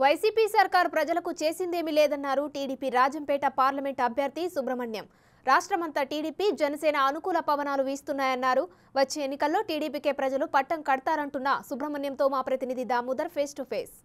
YCP సర్కార్ ప్రజలకు చేసిందేమీ లేదన్నారు టీడీపీ రాజంపేట పార్లమెంట్ అభ్యర్థి సుబ్రహ్మణ్యం రాష్ట్రమంతా టీడీపీ జనసేన అనుకూల పవనాలు వీస్తున్నాయన్నారు వచ్చే ఎన్నికల్లో టీడీపీకే ప్రజలు పట్టం కడతారంటున్న సుబ్రహ్మణ్యంతో మా ప్రతినిధి Damodar face to face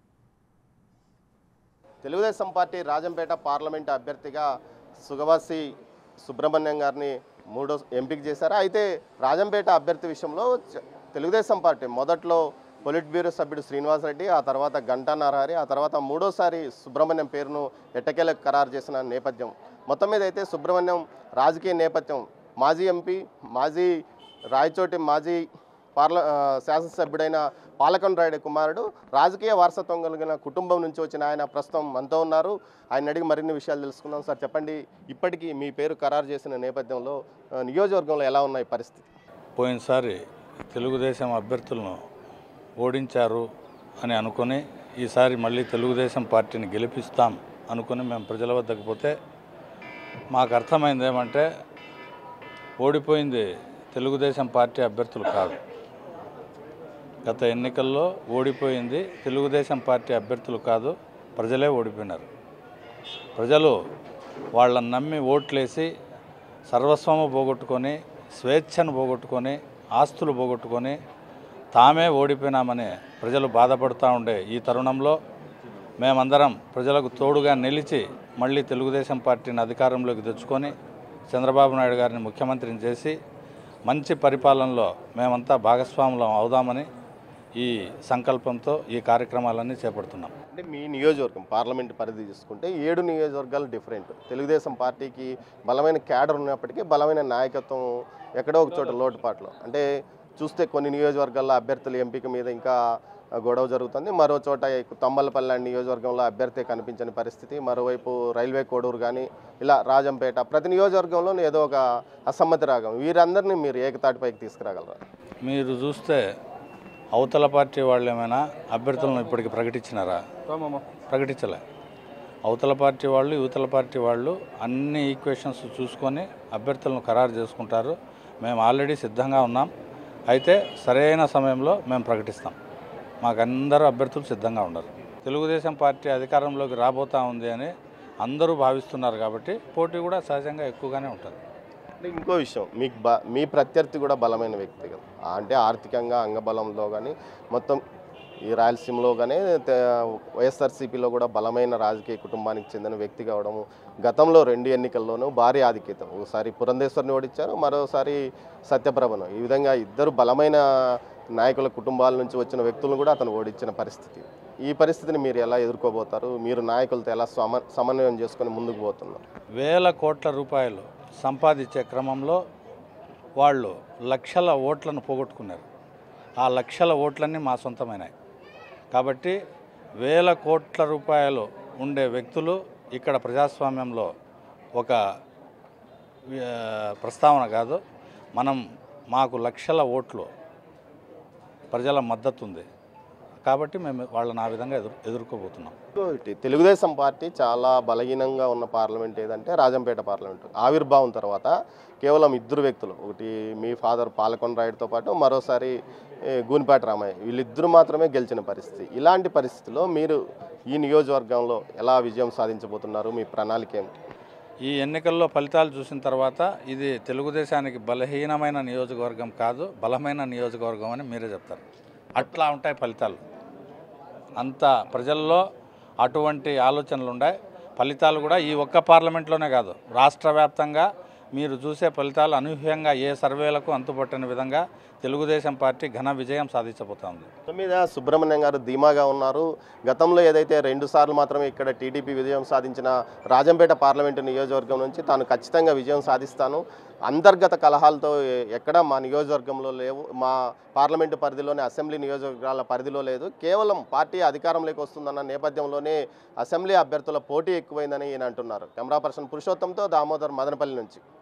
Telugu Desam party Rajampet parliament అభ్యర్థిగా సుగవాసి సుబ్రహ్మణ్యం గారిని మూడో ఎంపిక చేశారు అయితే రాజంపేట అభ్యర్థి విషయంలో చ- తెలుగుదేశం పార్టీ మొదట్లో పొలిట్ బ్యూరో సభ్యుడు శ్రీనివాసరెడ్డి ఆ తర్వాత గంటా నరహరి ఆ తర్వాత మూడోసారి సుబ్రహ్మణ్యం పేరును ఎట్టకేలకు ఖరారు చేసిన నేపథ్యం మొత్తం మీద అయితే సుబ్రహ్మణ్యం రాజకీయ నేపథ్యం మాజీ ఎంపీ మాజీ రాయచోటి మాజీ పార్ల ఆ, శాసనసభ్యుడైన పాలకొండ రాయుడు కుమారుడు రాజకీయ వారసత్వం కలిగిన కుటుంబం నుంచి వచ్చిన ఆయన ప్రస్తుతం మనతో ఉన్నారు ఆయన అడిగి మరిన్ని విషయాలు తెలుసుకుందాం సార్ చెప్పండి ఇప్పటికీ మీ పేరు ఖరారు చేసిన నేపథ్యంలో ఆ, నియోజకవర్గంలో ఎలా ఉన్నాయి పరిస్థితి పోయినసారి తెలుగుదేశం అభ్యర్థులను ఓడించారు అని అనుకొని ఈసారి మళ్ళీ తెలుగుదేశం పార్టీని గెలిపిస్తాం అనుకుని మేము ప్రజల వద్దకు పోతే మాకు అర్థమైంది ఏమంటే ఓడిపోయింది తెలుగుదేశం పార్టీ అభ్యర్థులు కాదు గత ఎన్నికల్లో ఓడిపోయింది తెలుగుదేశం పార్టీ అభ్యర్థులు కాదు ప్రజలే ఓడిపోయినారు ప్రజలు వాళ్ళని నమ్మి ఓట్లేసి సర్వస్వము పోగొట్టుకొని స్వేచ్ఛను పోగొట్టుకొని ఆస్తులు పోగొట్టుకొని తామే ఓడిపోయినామని ప్రజలు బాధపడుతూ ఉండే ఈ తరుణంలో మేమందరం ప్రజలకు తోడుగా నిలిచి మళ్ళీ తెలుగుదేశం పార్టీని అధికారంలోకి తెచ్చుకొని చంద్రబాబు నాయుడు గారిని ముఖ్యమంత్రిని చేసి మంచి పరిపాలనలో మేమంతా భాగస్వాములం అవుదామని ఈ సంకల్పంతో ఈ కార్యక్రమాలన్నీ చేపడుతున్నాం అంటే మీ నియోజకవర్గం పార్లమెంట్ పరిధి చూసుకుంటే ఏడు నియోజకవర్గాలు డిఫరెంట్ తెలుగుదేశం పార్టీకి బలమైన క్యాడర్ ఉన్నప్పటికీ బలమైన నాయకత్వం ఎక్కడో ఒక చోట లోటుపాట్లు అంటే చూస్తే కొన్ని నియోజకవర్గాల్లో అభ్యర్థుల ఎంపిక మీద ఇంకా గొడవ జరుగుతుంది మరో చోట తమ్మలపల్లి లాంటి నియోజకవర్గంలో అభ్యర్థి కనిపించని పరిస్థితి మరోవైపు రైల్వే కోడూరు కానీ ఇలా రాజంపేట ప్రతి నియోజకవర్గంలో ఏదో ఒక అసమ్మతి రాగం వీరందరినీ మీరు ఏకతాటిపైకి తీసుకురాగలరా మీరు చూస్తే అవతల పార్టీ వాళ్ళు ఏమైనా అభ్యర్థులను ఇప్పటికి ప్రకటించినారా ప్రకటించలే అవతల పార్టీ వాళ్ళు యువతల పార్టీ వాళ్ళు అన్ని ఈక్వేషన్స్ చూసుకొని అభ్యర్థులను ఖరారు చేసుకుంటారు మేము ఆల్రెడీ సిద్ధంగా ఉన్నాం అయితే సరైన సమయంలో మేము ప్రకటిస్తాం మాకు అందరూ అభ్యర్థులు సిద్ధంగా ఉన్నారు తెలుగుదేశం పార్టీ అధికారంలోకి రాబోతా ఉంది అని అందరూ భావిస్తున్నారు కాబట్టి పోటీ కూడా సహజంగా ఎక్కువగానే ఉంటుంది అంటే ఇంకో విషయం మీకు బ మీ ప్రత్యర్థి కూడా బలమైన వ్యక్తి కదా అంటే ఆర్థికంగా అంగబలంలో కానీ మొత్తం ఈ రాయలసీమలో కానీ తే- వైఎస్ఆర్సీపీలో కూడా బలమైన రాజకీయ కుటుంబానికి చెందిన వ్యక్తి కావడము గతంలో రెండు ఎన్నికల్లోనూ భారీ ఆధిక్యత ఒకసారి పురంధేశ్వరిని ఓడించారు మరోసారి సత్యప్రభను ఈ విధంగా ఇద్దరు బలమైన నాయకుల కుటుంబాల నుంచి వచ్చిన వ్యక్తులను కూడా అతను ఓడించిన పరిస్థితి ఈ పరిస్థితిని మీరు ఎలా ఎదుర్కోబోతారు మీరు నాయకులతో ఎలా సమ సమన్వయం చేసుకొని ముందుకు పోతున్నారు వేల కోట్ల రూపాయలు సంపాదించే క్రమంలో వాళ్ళు లక్షల ఓట్లను పోగొట్టుకున్నారు ఆ లక్షల ఓట్లన్నీ మా సొంతమైనాయి కాబట్టి వేల కోట్ల రూపాయలు ఉండే వ్యక్తులు ఇక్కడ ప్రజాస్వామ్యంలో ఒక ఆ, ప్రస్తావన కాదు మనం మాకు లక్షల ఓట్లు ప్రజల మద్దతు ఉంది కాబట్టి మేము వాళ్ళని ఆ విధంగా ఎదురు ఎదుర్కోబోతున్నాం ఇంకోటి తెలుగుదేశం పార్టీ చాలా బలహీనంగా ఉన్న పార్లమెంట్ ఏదంటే రాజంపేట పార్లమెంట్ ఆవిర్భావం తర్వాత కేవలం ఇద్దరు వ్యక్తులు ఒకటి మీ ఫాదర్ పాలకొండ రాయుడుతో పాటు మరోసారి ఏ, గూనిపాటి రామయ్య వీళ్ళిద్దరు మాత్రమే గెలిచిన పరిస్థితి ఇలాంటి పరిస్థితిలో మీరు ఈ నియోజకవర్గంలో ఎలా విజయం సాధించబోతున్నారు మీ ప్రణాళిక ఏమిటి ఈ ఎన్నికల్లో ఫలితాలు చూసిన తర్వాత ఇది తెలుగుదేశానికి బలహీనమైన నియోజకవర్గం కాదు బలమైన నియోజకవర్గం అని మీరే చెప్తారు అట్లా ఉంటాయి ఫలితాలు అంత ప్రజల్లో అటువంటి ఆలోచనలు ఉన్నాయి ఫలితాలు కూడా ఈ ఒక్క పార్లమెంట్లోనే కాదు రాష్ట్ర వ్యాప్తంగా మీరు చూసే ఫలితాలు అనూహ్యంగా ఏ సర్వేలకు అంతుపట్టని విధంగా తెలుగుదేశం పార్టీ ఘన విజయం సాధించబోతోంది మొత్తం మీద సుబ్రహ్మణ్యం గారు ధీమాగా ఉన్నారు గతంలో ఏదైతే రెండు సార్లు మాత్రమే ఇక్కడ టీడీపీ విజయం సాధించిన రాజంపేట పార్లమెంటు నియోజకవర్గం నుంచి తాను ఖచ్చితంగా విజయం సాధిస్తాను అంతర్గత కలహాలతో ఎ- ఎక్కడా మా నియోజకవర్గంలో లేవు మా పార్లమెంటు పరిధిలోనే అసెంబ్లీ నియోజకవర్గాల పరిధిలో లేదు కేవలం పార్టీ అధికారంలోకి వస్తుందన్న నేపథ్యంలోనే అసెంబ్లీ అభ్యర్థుల పోటీ ఎక్కువైందని ఈయన అంటున్నారు కెమెరా పర్సన్ పురుషోత్తంతో దామోదర్ మదనపల్లి నుంచి